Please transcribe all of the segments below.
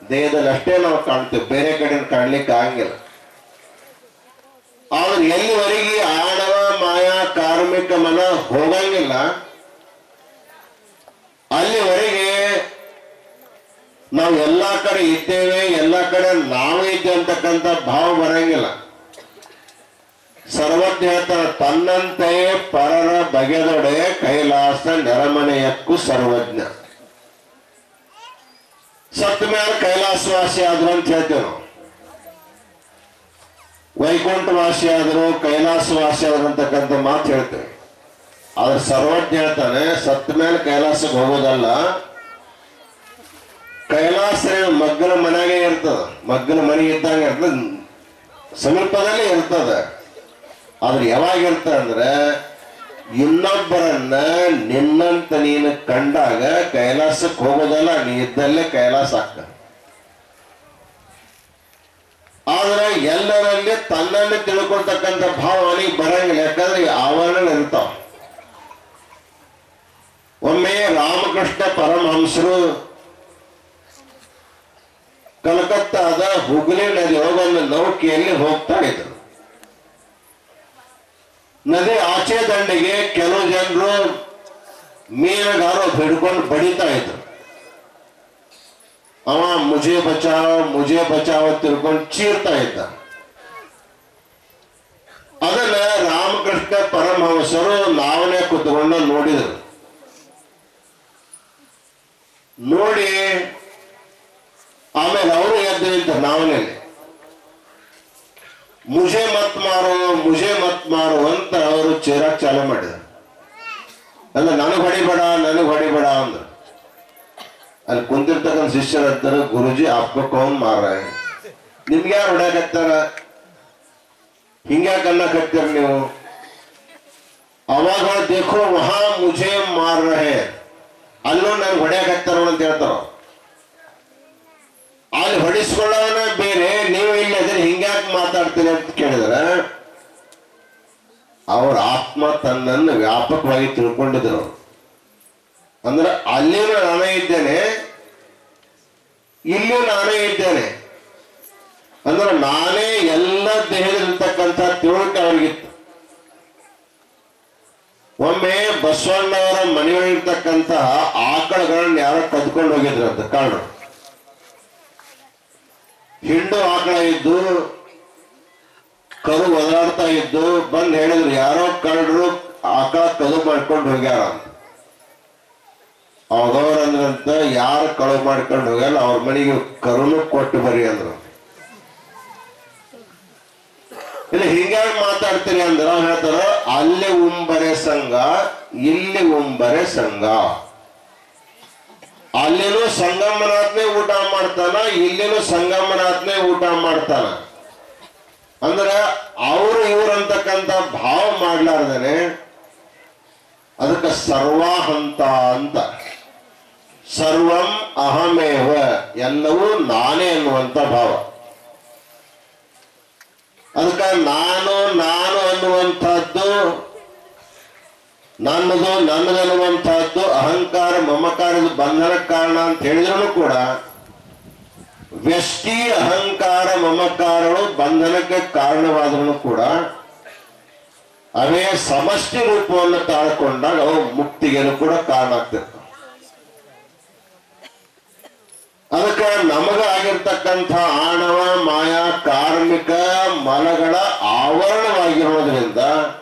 ದೇಹದಲ್ಲಿ ಅಷ್ಟೇ ನಾವು ಕಾಣ್ತೇವೆ ಬೇರೆ ಕಡೆ ಕಾಣ್ಲಿಕ್ಕೆ ಆಗಂಗಿಲ್ಲ ಆದ್ರೆ ಎಲ್ಲಿವರೆಗೆ ಆಣವ ಮಾಯಾ ಕಾರ್ಮಿಕ ಮನ ಹೋಗಂಗಿಲ್ಲ ಅಲ್ಲಿವರೆಗೆ ನಾವು ಎಲ್ಲಾ ಕಡೆ ಇದ್ದೇವೆ ಎಲ್ಲಾ ಕಡೆ ನಾವೇ ಇದ್ದೇವೆ ಅಂತಕ್ಕಂಥ ಭಾವ ಬರಂಗಿಲ್ಲ ಸರ್ವಜ್ಞ ಹೇಳ್ತಾನೆ ತನ್ನಂತೆಯೇ ಪರರ ಬಗೆದೊಡೆ ಕೈಲಾಸ ನೆರಮನೆಯಕ್ಕೂ ಸರ್ವಜ್ಞ ಸತ್ತ ಮೇಲೆ ಕೈಲಾಸವಾಸಿ ಆದ್ರು ಅಂತ ಹೇಳ್ತೇವೆ ನಾವು ವೈಕುಂಠವಾಸಿ ಆದ್ರು ಕೈಲಾಸವಾಸಿ ಆದ್ರು ಅಂತಕ್ಕಂಥ ಮಾತು ಹೇಳ್ತೇವೆ ಆದ್ರೆ ಸರ್ವಜ್ಞ ಹೇಳ್ತಾನೆ ಸತ್ತ ಮೇಲೆ ಕೈಲಾಸಕ್ಕೆ ಹೋಗೋದಲ್ಲ ಕೈಲಾಸ ಮಗ್ಗನ ಮನೆಯಾಗೆ ಇರ್ತದ ಮಗ್ಗನ ಮನೆ ಇದ್ದಂಗೆ ಇರ್ತದ ಸಮೀಪದಲ್ಲೇ ಇರ್ತದ ಆದ್ರೆ ಯಾವಾಗ ಇರ್ತದ ಅಂದ್ರೆ ಇನ್ನೊಬ್ಬರನ್ನ ನಿನ್ನಂತ ನೀನು ಕಂಡಾಗ ಕೈಲಾಸಕ್ಕೆ ಹೋಗೋದಲ್ಲ ನೀ ಇದ್ದಲ್ಲೇ ಕೈಲಾಸ ಆಗ್ತದೆ ಆದ್ರೆ ಎಲ್ಲರಲ್ಲಿ ತನ್ನನ್ನು ತಿಳ್ಕೊಳ್ತಕ್ಕಂಥ ಭಾವ ಅವನಿಗೆ ಬರಂಗಿಲ್ಲ ಯಾಕಂದ್ರೆ ಈ ಆವರಣ ಇರ್ತಾವ ಒಮ್ಮೆ ರಾಮಕೃಷ್ಣ ಪರಮಹಂಸರು ಕಲ್ಕತ್ತಾದ ಹುಗ್ಲಿ ನದಿ ಒಂದು ನೌಕೆಯಲ್ಲಿ ಹೋಗ್ತಾ ಇದ್ರು ನದಿ ಆಚೆ ದಂಡೆಗೆ ಕೆಲವು ಜನರು ಮೀನುಗಾರರು ಹಿಡ್ಕೊಂಡು ಬಡಿತಾ ಇದ್ರು ಅವ ಮುಜೆ ಬಚಾವ್ ಮುಜೆ ಬಚಾವ್ ಅಂತ ತಿಳ್ಕೊಂಡು ಚೀರ್ತಾ ಇದ್ದ ಅದನ್ನ ರಾಮಕೃಷ್ಣ ಪರಮಹಂಸರು ನಾವನೇ ಕುತ್ಕೊಂಡು ನೋಡಿದರು ನೋಡಿ ಆಮೇಲೆ ಅವರು ಎದ್ದು ನಿಂತರು ನಾವನಲ್ಲಿ ಮುಜೆ ಮತ್ ಮಾರೋ ಮುಜೆ ಮತ್ ಮಾರೋ ಅಂತ ಅವರು ಚೇರಾಕ್ ಚಾಲು ಮಾಡಿದರು ಅಂದ್ರೆ ನನಗೆ ಹೊಡಿಬೇಡ ನನಗೆ ಹೊಡಿಬೇಡ ಅಂದ್ರು ಅಲ್ಲಿ ಕುಂತಿರ್ತಕ್ಕಂಥ ಶಿಷ್ಯರ ಅಂತಾರೆ ಗುರುಜಿ ಆಪ್ಕೋ ಕೌನ್ ಮಾರ ನಿಮ್ಗೆ ಯಾರು ಹೊಡ್ಯಾಕತ್ತಾರ ಹಿಂಗ್ಯಾಕ ಅನ್ನಕತ್ತೀರ ನೀವು ಅವಾಗ ದೇಖೋ ವಹಾ ಮುಜೆ ಮಾರ್ ರಹೆ ಅಲ್ಲೂ ನನ್ಗೆ ಹೊಡ್ಯಾಕತ್ತಾರ ಅಂತ ಹೇಳ್ತಾರ ಅಲ್ಲಿ ಹೊಡಿಸ್ಕೊಳ್ಳೋನ ಬೇರೆ ನೀವು ಇಲ್ಲಿ ಅದ್ರ ಹಿಂಗ್ಯಾಕ್ ಮಾತಾಡ್ತೀರಿ ಅಂತ ಕೇಳಿದ್ರ ಅವ್ರ ಆತ್ಮ ತನ್ನನ್ನು ವ್ಯಾಪಕವಾಗಿ ತಿಳ್ಕೊಂಡಿದ್ರು ಅವ್ರು. ಅಂದ್ರೆ ಅಲ್ಲಿನೂ ನಾನೇ ಇದ್ದೇನೆ ಇಲ್ಲೂ ನಾನೇ ಇದ್ದೇನೆ ಅಂದ್ರೆ ನಾನೇ ಎಲ್ಲ ದೇಹದಲ್ಲಿರ್ತಕ್ಕಂಥ ತಿಳುವಳಿಕೆ ಅವ್ರಿಗಿತ್ತು ಒಮ್ಮೆ ಬಸವಣ್ಣವರ ಮನೆಯೊಳಗಿರ್ತಕ್ಕಂಥ ಆಕಳಗಳನ್ನ ಯಾರೋ ಕದ್ಕೊಂಡು ಹೋಗಿದ್ರು ಅಂತ ಕಾರಣ ಹಿಂಡು ಆಕಳ ಇದ್ದು ಕರು ಒದಾಡ್ತಾ ಇದ್ದು ಬಂದು ಹೇಳಿದ್ರು ಯಾರೋ ಕರಡ್ರು ಆಕಳ ಕದು ಮಾಡ್ಕೊಂಡು ಹೋಗ್ಯಾರ ಅಂತ ಅವಾಗವ್ರ ಅಂದ್ರಂತ ಯಾರು ಕಳು ಮಾಡ್ಕೊಂಡು ಹೋಗಲ್ಲ ಅವ್ರ ಮನೆಗೆ ಕರುನು ಕೊಟ್ಟು ಬರ್ರಿ ಅಂದ್ರು ಇಲ್ಲ ಹಿಂಗಾಗಿ ಮಾತಾಡ್ತೀರಿ ಅಂದ್ರ ಅವ್ರು ಹೇಳ್ತಾರ ಅಲ್ಲಿ ಉಂಬರೆ ಸಂಘ ಇಲ್ಲಿ ಉಂಬರೆ ಸಂಘ ಅಲ್ಲಿನೂ ಸಂಗಮನಾಥ್ನೇ ಊಟ ಮಾಡ್ತಾನ ಇಲ್ಲಿನೂ ಸಂಗಮನಾಥ್ನೇ ಊಟ ಮಾಡ್ತಾನ ಅಂದ್ರೆ ಅವರು ಇವ್ರಂತಕ್ಕಂಥ ಭಾವ ಮಾಡ್ಲಾರ್ದೇನೆ ಅದಕ್ಕೆ ಸರ್ವಾಹಂತ ಅಂತ ಸರ್ವಂ ಅಹಮೇವ ಎಲ್ಲವೂ ನಾನೇ ಅನ್ನುವಂಥ ಭಾವ ಅದಕ್ಕೆ ನಾನು ನಾನು ಅನ್ನುವಂಥದ್ದು ನನ್ನದು ನನ್ನದು ಅನ್ನುವಂಥದ್ದು ಅಹಂಕಾರ ಮಮಕಾರದ ಬಂಧನಕ್ಕೆ ಕಾರಣ ಅಂತ ಹೇಳಿದ್ರು ಕೂಡ ವ್ಯಷ್ಟಿ ಅಹಂಕಾರ ಮಮಕಾರಗಳು ಬಂಧನಕ್ಕೆ ಕಾರಣವಾದ್ರೂ ಕೂಡ ಅವೇ ಸಮಷ್ಟಿ ರೂಪವನ್ನು ತಾಳ್ಕೊಂಡಾಗ ಅವು ಮುಕ್ತಿಗೆನು ಕೂಡ ಕಾರಣ ಆಗ್ತಿರ್ತಾವ ಅದಕ್ಕೆ ನಮಗ ಆಗಿರ್ತಕ್ಕಂಥ ಆಣವ ಮಾಯಾ ಕಾರ್ಮಿಕ ಮಲಗಳ ಆವರಣವಾಗಿರೋದ್ರಿಂದ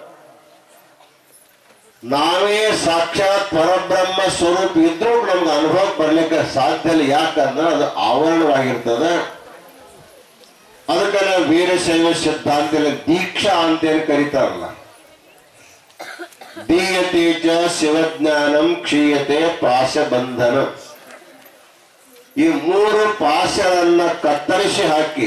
ನಾವೇ ಸಾಕ್ಷಾತ್ ಪರಬ್ರಹ್ಮ ಸ್ವರೂಪ ಇದ್ರೂ ನಮ್ಗೆ ಅನುಭವ ಬರ್ಲಿಕ್ಕೆ ಸಾಧ್ಯ ಇಲ್ಲ ಯಾಕಂದ್ರೆ ಅದು ಆವರಣವಾಗಿರ್ತದೆ ಅದಕ್ಕೆ ನಾವು ವೀರಶೈವ ಸಿದ್ಧಾಂತದಲ್ಲಿ ದೀಕ್ಷಾ ಅಂತೇಳಿ ಕರೀತಾರಲ್ಲ ದೀಯತೆ ಚ ಶಿವಜ್ಞಾನಂ ಕ್ಷೀಯತೆ ಪಾಶಬಂಧನ ಈ ಮೂರು ಪಾಶಗಳನ್ನ ಕತ್ತರಿಸಿ ಹಾಕಿ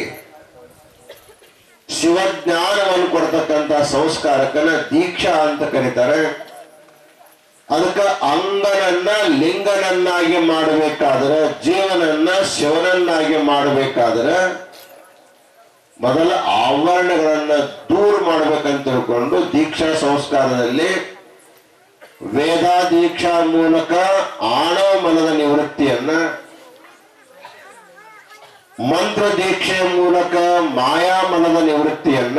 ಶಿವಜ್ಞಾನವನ್ನು ಕೊಡ್ತಕ್ಕಂಥ ಸಂಸ್ಕಾರಕ್ಕನ್ನ ದೀಕ್ಷಾ ಅಂತ ಕರೀತಾರೆ ಅದಕ್ಕೆ ಅಂಗನನ್ನ ಲಿಂಗನನ್ನಾಗಿ ಮಾಡಬೇಕಾದ್ರೆ ಜೀವನನ್ನ ಶಿವನನ್ನಾಗಿ ಮಾಡಬೇಕಾದ್ರೆ ಮೊದಲ ಆವರಣಗಳನ್ನ ದೂರ ಮಾಡ್ಬೇಕಂತ ತಿಳ್ಕೊಂಡು ದೀಕ್ಷಾ ಸಂಸ್ಕಾರದಲ್ಲಿ ವೇದ ದೀಕ್ಷಾ ಮೂಲಕ ಆಣವ ಮನದ ನಿವೃತ್ತಿಯನ್ನ ಮಂತ್ರ ದೀಕ್ಷೆಯ ಮೂಲಕ ಮಾಯಾಮನದ ನಿವೃತ್ತಿಯನ್ನ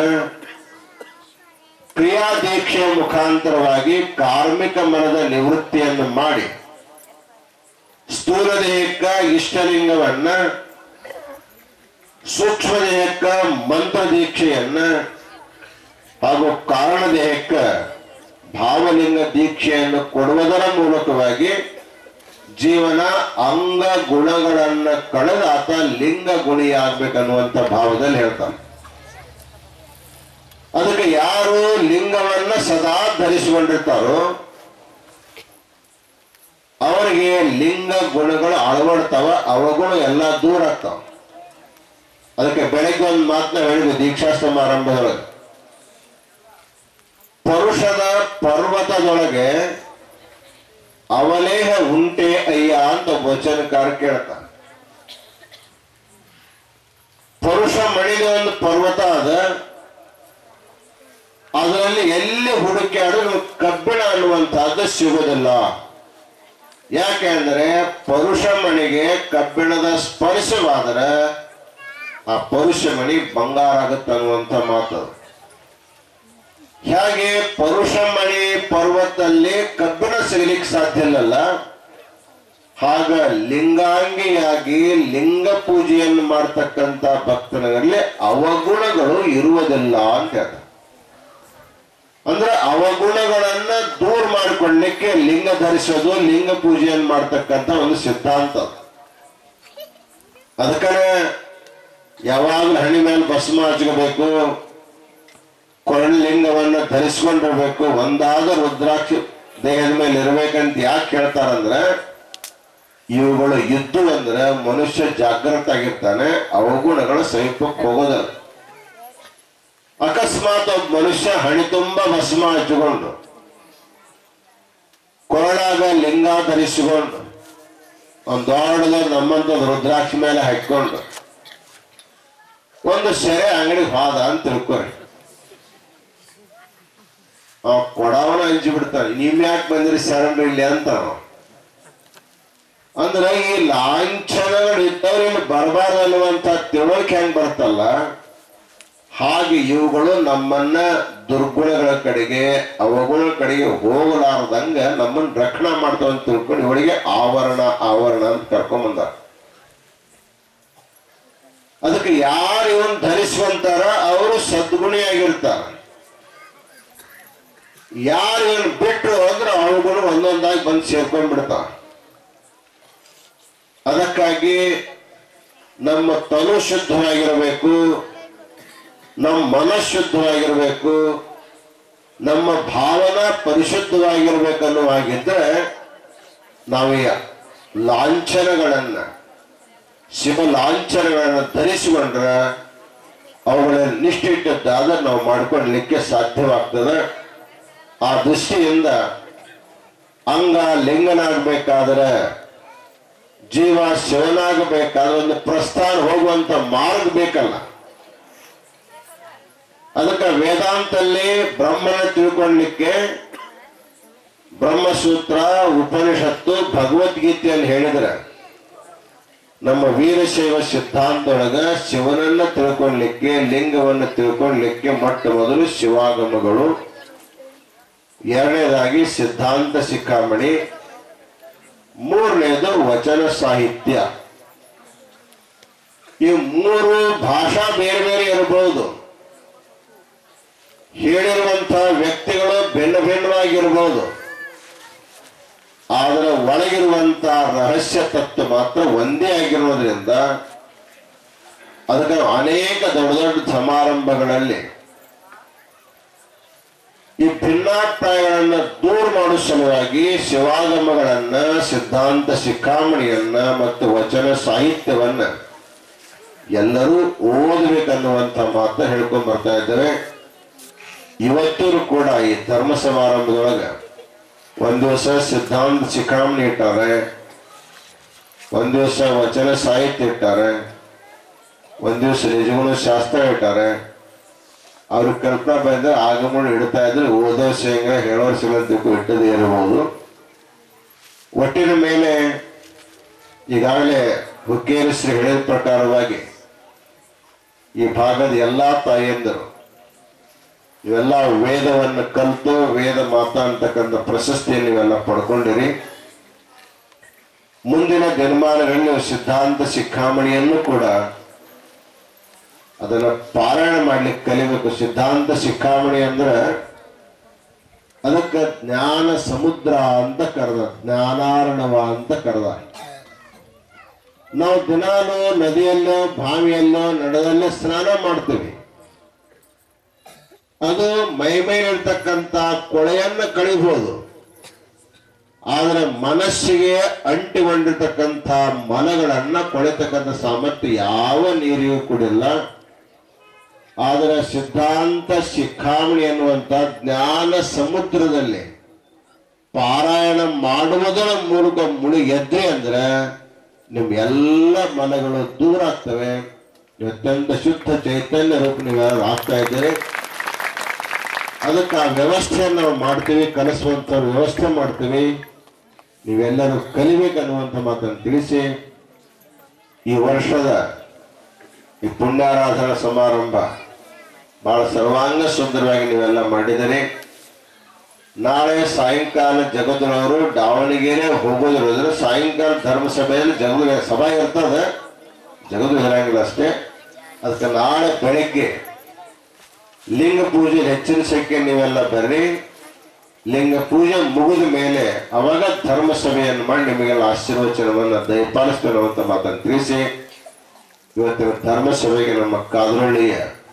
ಕ್ರಿಯಾ ದೀಕ್ಷೆಯ ಮುಖಾಂತರವಾಗಿ ಕಾರ್ಮಿಕ ಮನದ ನಿವೃತ್ತಿಯನ್ನು ಮಾಡಿ ಸ್ಥೂಲ ದೇಹಕ್ಕ ಇಷ್ಟಲಿಂಗವನ್ನ ಸೂಕ್ಷ್ಮ ದೇಹಕ್ಕ ಮಂತ್ರ ದೀಕ್ಷೆಯನ್ನ ಹಾಗೂ ಕಾರಣ ದೇಹಕ್ಕ ಭಾವಲಿಂಗ ದೀಕ್ಷೆಯನ್ನು ಕೊಡುವುದರ ಮೂಲಕವಾಗಿ ಜೀವನ ಅಂಗ ಗುಣಗಳನ್ನ ಕಳೆದ ಆತ ಲಿಂಗ ಗುಣಿಯಾಗ್ಬೇಕನ್ನುವಂತ ಭಾವದಲ್ಲಿ ಹೇಳ್ತಾನೆ ಅದಕ್ಕೆ ಯಾರು ಲಿಂಗವನ್ನ ಸದಾ ಧರಿಸಿಕೊಂಡಿರ್ತಾರೋ ಅವರಿಗೆ ಲಿಂಗ ಗುಣಗಳು ಅಳವಡ್ತಾವ ಅವಗುಣ ಎಲ್ಲ ದೂರ ಆಗ್ತಾವ ಅದಕ್ಕೆ ಬೆಳಗ್ಗೆ ಒಂದು ಮಾತನ್ನ ಹೇಳಿದ್ವಿ ದೀಕ್ಷಾ ಸಮಾರಂಭದೊಳಗೆ ಪರುಷದ ಪರ್ವತದೊಳಗೆ ಅವಲೇಹ ಉಂಟೆ ಅಯ್ಯ ಅಂತ ವಚನಕಾರ ಕೇಳ್ತಾನೆ ಪರುಷ ಮಣಿದ ಒಂದು ಪರ್ವತ ಅದ ಅದರಲ್ಲಿ ಎಲ್ಲಿ ಹುಡುಕ್ಯಾಡು ನಮ್ಗೆ ಕಬ್ಬಿಣ ಅನ್ನುವಂತಹದ್ದು ಸಿಗುವುದಿಲ್ಲ ಯಾಕೆ ಅಂದ್ರೆ ಪರುಷ ಮಣಿಗೆ ಕಬ್ಬಿಣದ ಸ್ಪರ್ಶವಾದರೆ ಆ ಪರುಷ ಮಣಿ ಬಂಗಾರ ಆಗುತ್ತೆ ಅನ್ನುವಂಥ ಮಾತು ಹೇಗೆ ಪರುಷ ಮಣಿ ಪರ್ವತದಲ್ಲಿ ಕಬ್ಬಿಣ ಸಿಗಲಿಕ್ಕೆ ಸಾಧ್ಯ ಇಲ್ಲಲ್ಲ ಹಾಗ ಲಿಂಗಾಂಗಿಯಾಗಿ ಲಿಂಗ ಪೂಜೆಯನ್ನು ಮಾಡ್ತಕ್ಕಂಥ ಭಕ್ತರಲ್ಲಿ ಅವಗುಣಗಳು ಇರುವುದಿಲ್ಲ ಅಂತ ಹೇಳ್ತಾರೆ ಅಂದ್ರೆ ಅವಗುಣಗಳನ್ನ ದೂರ ಮಾಡಿಕೊಳ್ಳಿಕ್ಕೆ ಲಿಂಗ ಧರಿಸೋದು ಲಿಂಗ ಪೂಜೆಯನ್ನು ಮಾಡ್ತಕ್ಕಂಥ ಒಂದು ಸಿದ್ಧಾಂತ ಅದಕ್ಕೆ ಯಾವಾಗಲೂ ಹಣಿ ಮೇಲೆ ಭಸ್ಮ ಹಚ್ಕೋಬೇಕು ಕೊರಳು ಲಿಂಗವನ್ನ ಧರಿಸ್ಕೊಂಡಿರ್ಬೇಕು ಒಂದಾದ ರುದ್ರಾಕ್ಷಿ ದೇಹದ ಮೇಲೆ ಇರ್ಬೇಕಂತ ಯಾಕೆ ಹೇಳ್ತಾರಂದ್ರೆ ಇವುಗಳು ಇದ್ದು ಅಂದ್ರೆ ಮನುಷ್ಯ ಜಾಗೃತ ಆಗಿರ್ತಾನೆ ಅವಗುಣಗಳು ಸಮೀಪಕ್ಕೆ ಹೋಗೋದಲ್ಲ ಅಕಸ್ಮಾತ್ ಒಬ್ಬ ಮನುಷ್ಯ ಹಣಿ ತುಂಬ ಭಸ್ಮ ಹಚ್ಚಿಕೊಂಡು ಕೊರಳಾಗ ಲಿಂಗ ಧರಿಸಿಕೊಂಡು ಒಂದು ದೊಡ್ಡದ ನಮ್ಮಂತ ರುದ್ರಾಕ್ಷಿ ಮೇಲೆ ಹಾಕೊಂಡು ಒಂದು ಸೆರೆ ಅಂಗಡಿಗೆ ಹೋದ ಅಂತ ತಿಳ್ಕೊರಿ ಆ ಕೊಡವನ ಹಂಚಿ ಬಿಡ್ತಾನೆ ನಿಮ್ ಯಾಕೆ ಬಂದ್ರಿ ಶರಣರು ಇಲ್ಲಿ ಅಂತ ಅವ. ಅಂದ್ರೆ ಈ ಲಾಂಛನಗಳು ಇದ್ದವ್ರು ಇಲ್ಲಿ ಬರಬಾರ್ದು ಅನ್ನುವಂತ ತಿಳುವಳಿಕೆ ಹೆಂಗ್ ಬರ್ತಲ್ಲ ಹಾಗೆ ಇವುಗಳು ನಮ್ಮನ್ನ ದುರ್ಗುಣಗಳ ಕಡೆಗೆ ಅವಗುಣ ಕಡೆಗೆ ಹೋಗಲಾರ್ದಂಗ ನಮ್ಮನ್ನ ರಕ್ಷಣಾ ಮಾಡ್ತಾವ ಅಂತ ತಿಳ್ಕೊಂಡು ಇವಳಿಗೆ ಆವರಣ ಆವರಣ ಅಂತ ಕರ್ಕೊಂಡ್ ಬಂದಾರ ಅದಕ್ಕೆ ಯಾರು ಇವನ್ ಧರಿಸುವಂತಾರ ಅವರು ಸದ್ಗುಣಿಯಾಗಿರ್ತಾರ ಯಾರು ಇವನ್ ಬಿಟ್ರು ಅಂದ್ರೆ ಅವುಗಳು ಒಂದೊಂದಾಗಿ ಬಂದು ಸೇರ್ಕೊಂಡ್ ಬಿಡ್ತಾವ ಅದಕ್ಕಾಗಿ ನಮ್ಮ ತನು ಶುದ್ಧವಾಗಿರಬೇಕು ನಮ್ಮ ಮನಃ ಶುದ್ಧವಾಗಿರಬೇಕು ನಮ್ಮ ಭಾವನಾ ಪರಿಶುದ್ಧವಾಗಿರ್ಬೇಕನ್ನುವ ಹಾಗಿದ್ರೆ ನಾವು ಈ ಲಾಂಛನಗಳನ್ನ ಶಿವ ಲಾಂಛನಗಳನ್ನ ಧರಿಸಿಕೊಂಡ್ರೆ ಅವುಗಳ ನಿಷ್ಠಿಟ್ಟದ್ದಾದ್ರೆ ನಾವು ಮಾಡ್ಕೊಳ್ಳಲಿಕ್ಕೆ ಸಾಧ್ಯವಾಗ್ತದೆ ಆ ದೃಷ್ಟಿಯಿಂದ ಅಂಗ ಲಿಂಗನಾಗಬೇಕಾದ್ರೆ ಜೀವ ಶಿವನಾಗಬೇಕಾದ್ರೆ ಒಂದು ಪ್ರಸ್ಥಾನ ಹೋಗುವಂತ ಮಾರ್ಗ ಬೇಕಲ್ಲ ಅದಕ್ಕೆ ವೇದಾಂತಲ್ಲಿ ಬ್ರಹ್ಮನ ತಿಳ್ಕೊಳ್ಳಿಕ್ಕೆ ಬ್ರಹ್ಮಸೂತ್ರ ಉಪನಿಷತ್ತು ಭಗವದ್ಗೀತೆಯನ್ನು ಹೇಳಿದ್ರೆ ನಮ್ಮ ವೀರಶೈವ ಸಿದ್ಧಾಂತದೊಳಗ ಶಿವನನ್ನ ತಿಳ್ಕೊಳ್ಳಿಕ್ಕೆ ಲಿಂಗವನ್ನು ತಿಳ್ಕೊಳ್ಳಿಕ್ಕೆ ಮೊಟ್ಟ ಮೊದಲು ಶಿವಾಗಮಗಳು ಎರಡನೇದಾಗಿ ಸಿದ್ಧಾಂತ ಶಿಖಾಮಣಿ ಮೂರನೇದು ವಚನ ಸಾಹಿತ್ಯ ಈ ಮೂರು ಭಾಷಾ ಬೇರೆ ಬೇರೆ ಇರಬಹುದು ಹೇಳಿರುವಂತಹ ವ್ಯಕ್ತಿಗಳು ಭಿನ್ನ ಭಿನ್ನವಾಗಿರ್ಬೋದು ಆದರೆ ಒಳಗಿರುವಂತಹ ರಹಸ್ಯ ತತ್ವ ಮಾತ್ರ ಒಂದೇ ಆಗಿರೋದ್ರಿಂದ ಅದಕ್ಕೆ ಅನೇಕ ದೊಡ್ಡ ದೊಡ್ಡ ಸಮಾರಂಭಗಳಲ್ಲಿ ಈ ಭಿನ್ನಾಭಿಪ್ರಾಯಗಳನ್ನ ದೂರ ಮಾಡುವ ಸಲುವಾಗಿ ಶಿವಾಗಮಗಳನ್ನ ಸಿದ್ಧಾಂತ ಶಿಖಾಮಣಿಯನ್ನ ಮತ್ತು ವಚನ ಸಾಹಿತ್ಯವನ್ನ ಎಲ್ಲರೂ ಓದಬೇಕನ್ನುವಂತ ಮಾತ ಹೇಳ್ಕೊಂಡ್ ಬರ್ತಾ ಇದ್ದೇವೆ ಇವತ್ತೂ ಕೂಡ ಈ ಧರ್ಮ ಸಮಾರಂಭದೊಳಗ ಒಂದ್ ದಿವಸ ಸಿದ್ಧಾಂತ ಶಿಖಾಮಣಿ ಇಟ್ಟಾರೆ ಒಂದ್ ದಿವಸ ವಚನ ಸಾಹಿತ್ಯ ಇಟ್ಟಾರೆ ಒಂದ್ ದಿವಸ ನಿಜಗುಣ ಶಾಸ್ತ್ರ ಇಟ್ಟಾರೆ ಅವ್ರ ಕಲ್ಪನಾ ಬಂದ್ರೆ ಆಗಮನ ಇಡ್ತಾ ಇದ್ರೆ ಓದೋ ಶೇಂಗ ಹೇಳೋ ಸಿಗಂತಕ್ಕೂ ಇಟ್ಟದೇ ಇರಬಹುದು ಒಟ್ಟಿನ ಮೇಲೆ ಈಗಾಗಲೇ ಹುಕ್ಕೇರಿ ಶ್ರೀ ಹೇಳಿದ ಪ್ರಕಾರವಾಗಿ ಈ ಭಾಗದ ಎಲ್ಲಾ ತಾಯಂದರು ಇವೆಲ್ಲ ವೇದವನ್ನು ಕಲಿತು ವೇದ ಮಾತಾ ಅಂತಕ್ಕಂಥ ಪ್ರಶಸ್ತಿಯನ್ನು ನೀವೆಲ್ಲ ಪಡ್ಕೊಂಡಿರಿ ಮುಂದಿನ ದಿನಮಾನಗಳಲ್ಲಿ ನೀವು ಸಿದ್ಧಾಂತ ಶಿಖಾಮಣಿಯನ್ನು ಕೂಡ ಅದನ್ನ ಪಾರಾಯಣ ಮಾಡ್ಲಿಕ್ಕೆ ಕಲಿಬೇಕು ಸಿದ್ಧಾಂತ ಶಿಖಾಮಣಿ ಅಂದ್ರೆ ಅದಕ್ಕೆ ಜ್ಞಾನ ಸಮುದ್ರ ಅಂತ ಕರೆದ ಜ್ಞಾನಾರ್ಣವ ಅಂತ ಕರೆದ ನಾವು ದಿನಾಲು ನದಿಯಲ್ಲೋ ಬಾವಿಯಲ್ಲೋ ನಡದಲ್ಲೇ ಸ್ನಾನ ಮಾಡ್ತೀವಿ ಅದು ಮೈ ಮೇಲಿರ್ತಕ್ಕಂಥ ಕೊಳೆಯನ್ನ ಕಳಿಬಹುದು ಆದ್ರೆ ಮನಸ್ಸಿಗೆ ಅಂಟಿಕೊಂಡಿರ್ತಕ್ಕಂಥ ಮಲಗಳನ್ನ ಕೊಳೆತಕ್ಕಂಥ ಸಾಮರ್ಥ್ಯ ಯಾವ ನೀರಿಗೂ ಕೂಡಿಲ್ಲ ಆದರೆ ಸಿದ್ಧಾಂತ ಶಿಖಾಮಣಿ ಎನ್ನುವಂತ ಜ್ಞಾನ ಸಮುದ್ರದಲ್ಲಿ ಪಾರಾಯಣ ಮಾಡುವುದರ ಮೂಲಕ ಮುಳುಗೆದ್ರಿ ಅಂದ್ರೆ ನಿಮ್ ಎಲ್ಲ ಮನಗಳು ದೂರ ಆಗ್ತವೆ ನೀವು ಅತ್ಯಂತ ಶುದ್ಧ ಚೈತನ್ಯ ರೂಪ ನೀವು ಯಾರು ಆಗ್ತಾ ಇದ್ದೀರಿ ಅದಕ್ಕೆ ಆ ವ್ಯವಸ್ಥೆಯನ್ನು ನಾವು ಮಾಡ್ತೀವಿ ಕಲಿಸುವಂತ ವ್ಯವಸ್ಥೆ ಮಾಡ್ತೀವಿ ನೀವೆಲ್ಲರೂ ಕಲಿಬೇಕನ್ನುವಂಥ ಮಾತನ್ನು ತಿಳಿಸಿ ಈ ವರ್ಷದ ಈ ಪುಣ್ಯಾರಾಧನಾ ಸಮಾರಂಭ ಬಹಳ ಸರ್ವಾಂಗ ಸುಂದರವಾಗಿ ನೀವೆಲ್ಲ ಮಾಡಿದರೆ ನಾಳೆ ಸಾಯಂಕಾಲ ಜಗದ್ರವರು ದಾವಣಗೆರೆ ಹೋಗೋದಿರೋದ್ರೆ ಸಾಯಂಕಾಲ ಧರ್ಮಸಭೆಯಲ್ಲಿ ಜಗದ ಸಭಾ ಇರ್ತದೆ ಜಗದು ಇರಂಗಿಲ್ಲ ಅಷ್ಟೇ ಅದಕ್ಕೆ ನಾಳೆ ಬೆಳಗ್ಗೆ ಲಿಂಗ ಪೂಜೆ ಹೆಚ್ಚಿನ ಸಂಖ್ಯೆ ನೀವೆಲ್ಲ ಬರ್ರಿ ಲಿಂಗ ಪೂಜೆ ಮುಗಿದ ಮೇಲೆ ಅವಾಗ ಧರ್ಮ ಸಭೆಯನ್ನು ಮಾಡಿ ನಿಮಗೆಲ್ಲ ಆಶೀರ್ವಚನವನ್ನು ದಯಪಾಲಿಸ್ತೇನೆ ಅಂತ ಮಾತನ್ನು ತಿಳಿಸಿ ಇವತ್ತಿನ ಧರ್ಮ ಸಭೆಗೆ ನಮ್ಮ ಕಾದರಳ್ಳಿಯ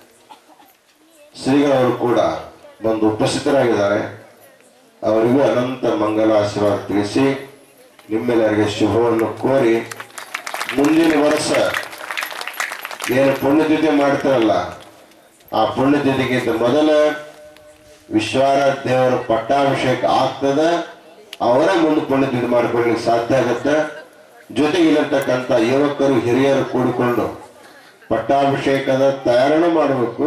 ಶ್ರೀಗಳವರು ಕೂಡ ಬಂದು ಉಪಸ್ಥಿತರಾಗಿದ್ದಾರೆ ಅವರಿಗೂ ಅನಂತ ಮಂಗಲ ಆಶೀರ್ವಾದ ತಿಳಿಸಿ ನಿಮ್ಮೆಲ್ಲರಿಗೆ ಶುಭವನ್ನು ಕೋರಿ ಮುಂದಿನ ವರ್ಷ ಏನು ಪುಣ್ಯತಿಥಿ ಮಾಡ್ತಾರಲ್ಲ ಆ ಪುಣ್ಯತಿಥಿಗಿಂತ ಮೊದಲ ವಿಶ್ವಾರ ದೇವರ ಪಟ್ಟಾಭಿಷೇಕ ಆಗ್ತದ ಅವರ ಮುಂದೆ ಪುಣ್ಯತಿಥಿ ಮಾಡ್ಕೊಳ್ಳಿಕ್ಕೆ ಸಾಧ್ಯ ಆಗುತ್ತೆ ಜೊತೆಗೆ ಇಲ್ಲಿರ್ತಕ್ಕಂಥ ಯುವಕರು ಹಿರಿಯರು ಕೂಡಿಕೊಂಡು ಪಟ್ಟಾಭಿಷೇಕದ ತಯಾರಣೆ ಮಾಡಬೇಕು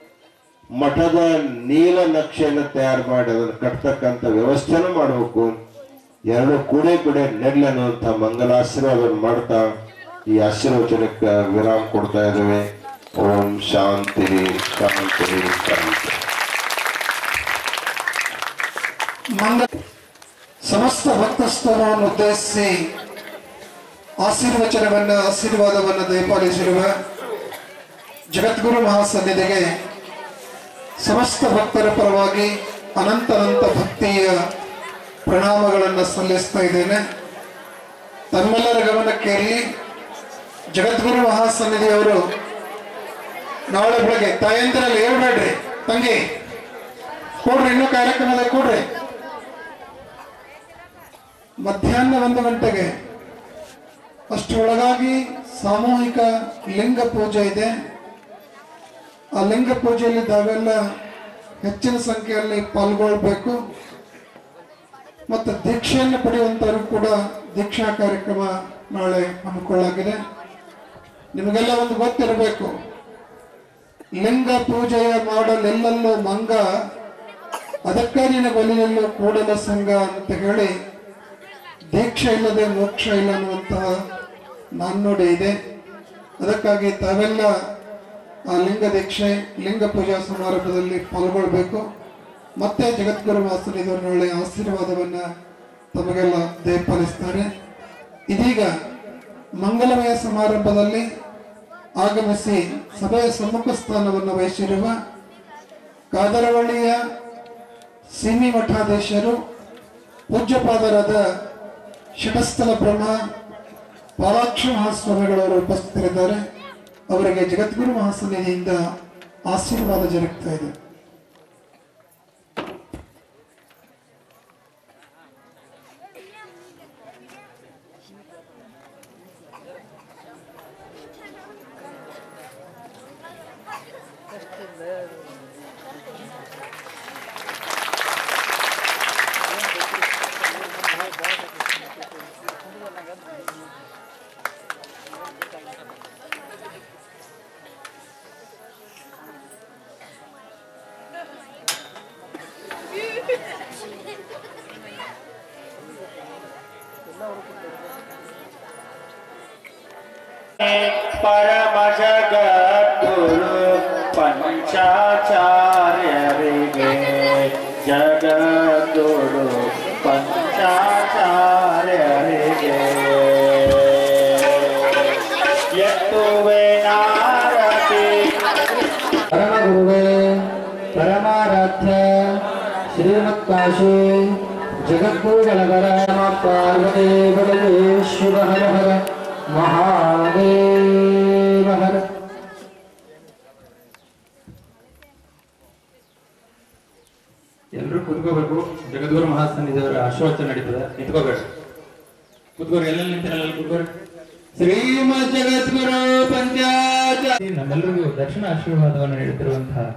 ಮಠದ ನೀಲ ನಕ್ಷೆಯನ್ನು ತಯಾರು ಮಾಡಿ ಅದನ್ನು ಕಟ್ತಕ್ಕಂಥ ವ್ಯವಸ್ಥೆನೂ ಮಾಡಬೇಕು ಎರಡು ಕೂಡೆ ಕೂಡೆ ನೆಡ್ಲಿ ಅನ್ನುವಂಥ ಮಂಗಲಾಶೀರ್ವಾದವನ್ನು ಮಾಡ್ತಾ ಈ ಆಶೀರ್ವಚನಕ್ಕೆ ವಿರಾಮ ಕೊಡ್ತಾ ಇದ್ದೇವೆ ಓಂ ಶಾಂತಿ ಶಾಂತಿ ಶಾಂತಿ ಮಂಗ ಸಮಸ್ತ ಭಕ್ತಸ್ತರವನ್ನು ಉದ್ದೇಶಿಸಿ ಆಶೀರ್ವಚನವನ್ನ ಆಶೀರ್ವಾದವನ್ನು ದಯಪಾಲಿಸಿರುವ ಜಗದ್ಗುರು ಮಹಾಸನ್ನಿಧಿಗೆ ಸಮಸ್ತ ಭಕ್ತರ ಪರವಾಗಿ ಅನಂತ ಅನಂತ ಭಕ್ತಿಯ ಪ್ರಣಾಮಗಳನ್ನು ಸಲ್ಲಿಸ್ತಾ ಇದ್ದೇನೆ ತಮ್ಮೆಲ್ಲರ ಗಮನಕ್ಕೆ ಇರಲಿ ಜಗದ್ಗುರು ಮಹಾಸನ್ನಿಧಿಯವರು ನಾಳೆ ಬೆಳಗ್ಗೆ ತಾಯಂದಿರಲ್ಲಿ ಹೇಳ್ಬೇಡ್ರಿ ತಂಗಿ ಕೊಡ್ರಿ ಇನ್ನೂ ಕಾರ್ಯಕ್ರಮದಲ್ಲಿ ಕೊಡ್ರಿ ಮಧ್ಯಾಹ್ನ ಒಂದು ಗಂಟೆಗೆ ಅಷ್ಟರೊಳಗಾಗಿ ಸಾಮೂಹಿಕ ಲಿಂಗ ಪೂಜೆ ಇದೆ ಆ ಲಿಂಗ ಪೂಜೆಯಲ್ಲಿ ತಾವೆಲ್ಲ ಹೆಚ್ಚಿನ ಸಂಖ್ಯೆಯಲ್ಲಿ ಪಾಲ್ಗೊಳ್ಬೇಕು ಮತ್ತು ದೀಕ್ಷೆಯನ್ನು ಪಡೆಯುವಂಥವ್ರು ಕೂಡ ದೀಕ್ಷಾ ಕಾರ್ಯಕ್ರಮ ನಾಳೆ ಹಮ್ಮಿಕೊಳ್ಳಾಗಿದೆ ನಿಮಗೆಲ್ಲ ಒಂದು ಗೊತ್ತಿರಬೇಕು ಲಿಂಗ ಪೂಜೆಯ ಮಾಡಲೆಲ್ಲಲ್ಲೂ ಮಂಗ ಅದಕ್ಕೆ ನಿನ್ನ ಬಲಿಯಲ್ಲೂ ಕೂಡಲ ಸಂಘ ಅಂತ ಹೇಳಿ ದೀಕ್ಷೆ ಇಲ್ಲದೆ ಮೋಕ್ಷ ಇಲ್ಲ ಅನ್ನುವಂತಹ ನಾಣ್ಣುಡಿ ಇದೆ ಅದಕ್ಕಾಗಿ ತಾವೆಲ್ಲ ಆ ಲಿಂಗ ದೀಕ್ಷೆ ಲಿಂಗ ಪೂಜಾ ಸಮಾರಂಭದಲ್ಲಿ ಪಾಲ್ಗೊಳ್ಬೇಕು ಮತ್ತೆ ಜಗದ್ಗುರು ವಾಸನಿದವರು ನಾಳೆ ಆಶೀರ್ವಾದವನ್ನ ತಮಗೆಲ್ಲ ದಯಪಾಲಿಸ್ತಾರೆ ಇದೀಗ ಮಂಗಲಮಯ ಸಮಾರಂಭದಲ್ಲಿ ಆಗಮಿಸಿ ಸಭೆಯ ಸಮ್ಮುಖ ಸ್ಥಾನವನ್ನು ವಹಿಸಿರುವ ಕಾದರವಳ್ಳಿಯ ಸಿಮಿ ಮಠಾಧೀಶರು ಪೂಜ್ಯಪಾದರಾದ ಶಟಸ್ಥಲ ಬ್ರಹ್ಮ ಪಾಲಾಕ್ಷ ಮಹಾಸ್ವಾಮಿಗಳವರು ಉಪಸ್ಥಿತರಿದ್ದಾರೆ ಅವರಿಗೆ ಜಗದ್ಗುರು ಮಹಾಸನ್ನಿಧಿಯಿಂದ ಆಶೀರ್ವಾದ ಜರುಗ್ತಾ ಇದೆ परम जगद्गुरु ಯತ್ತುವೇನಾರತಿ ಪರಮಗುರುವೇ ಪರಮಾರಾಧ್ಯ ಶ್ರೀಮತ್ಕಾಶಿ ಜಗದ್ಗುರುಗಳವರ ಪಾರ್ವತಿ ಬಲವೇ ಶಿವ ಹರ ಹರ ಮಹಾದೇವ ಹರ ಎಲ್ಲರೂ ಕುತ್ಕೋಬೇಕು ಜಗದ್ಗುರು ಮಹಾಸನ್ನಿಧಿಯವರ ಆಶೀರ್ವಚನ ನಡೀತದೆ ನಿಂತ್ಕೋಬೇಕು ಕುತ್ಕೋರಿ ಎಲ್ಲೆಲ್ಲಿ ನಿಂತಿರಲ್ಲ ಕುತ್ಕೋರಿ ಶ್ರೀಮದ್ ಜಗದ್ಗುರು ಪಂಚಾಚ ನಮ್ಮೆಲ್ಲರಿಗೂ ದಕ್ಷಿಣ ಆಶೀರ್ವಾದವನ್ನು ನೀಡುತ್ತಿರುವಂತಹ